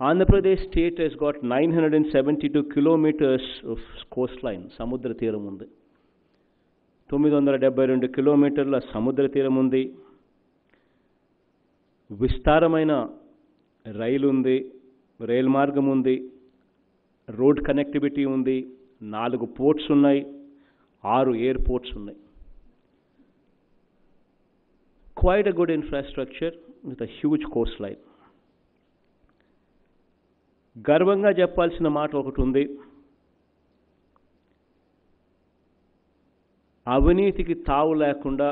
Andhra Pradesh state has got 972 kilometers of coastline, సముద్ర తీరం ఉంది తొమ్మిది వందల డెబ్బై రెండు కిలోమీటర్ల సముద్ర తీరం ఉంది విస్తారమైన రైలు ఉంది రైలు మార్గం ఉంది రోడ్ కనెక్టివిటీ ఉంది నాలుగు పోర్ట్స్ ఉన్నాయి ఆరు ఎయిర్పోర్ట్స్ ఉన్నాయి quite a good infrastructure with a huge coastline గర్వంగా చెప్పాల్సిన మాట ఒకటి ఉంది అవినీతికి తావు లేకుండా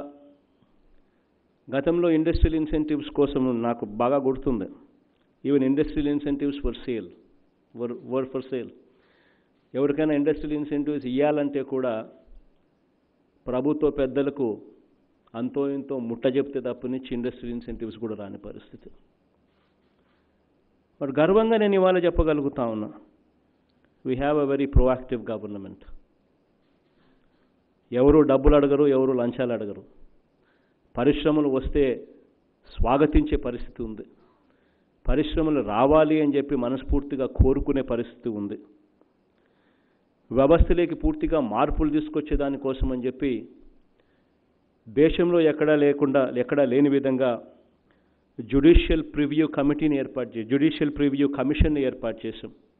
గతంలో ఇండస్ట్రియల్ ఇన్సెంటివ్స్ కోసం నాకు బాగా గుర్తుంది even industrial incentives for sale వర్ వర్ ఫర్ సేల్ ఎవరికైనా ఇండస్ట్రియల్ ఇన్సెంటివ్స్ ఇవ్వాలంటే కూడా ప్రభుత్వ పెద్దలకు అంతో ఇంతో ముట్ట చెప్తే తప్పనిచ్చి ఇండస్ట్రియల్ ఇన్సెంటివ్స్ కూడా రాని పరిస్థితి బట్ గర్వంగా నేను ఇవాళ చెప్పగలుగుతా ఉన్నా we have a very proactive government ఎవరు డబ్బులు అడగరు ఎవరు లంచాలు అడగరు పరిశ్రమలు వస్తే స్వాగతించే పరిస్థితి ఉంది పరిశ్రమలు రావాలి అని చెప్పి మనస్ఫూర్తిగా కోరుకునే పరిస్థితి ఉంది వ్యవస్థలోకి పూర్తిగా మార్పులు తీసుకొచ్చే దానికోసం అని చెప్పి దేశంలో ఎక్కడా లేకుండా ఎక్కడా లేని విధంగా జ్యుడిషియల్ ప్రివ్యూ కమిటీని ఏర్పాటు చేసి జ్యుడిషియల్ ప్రివ్యూ కమిషన్ని ఏర్పాటు చేశాం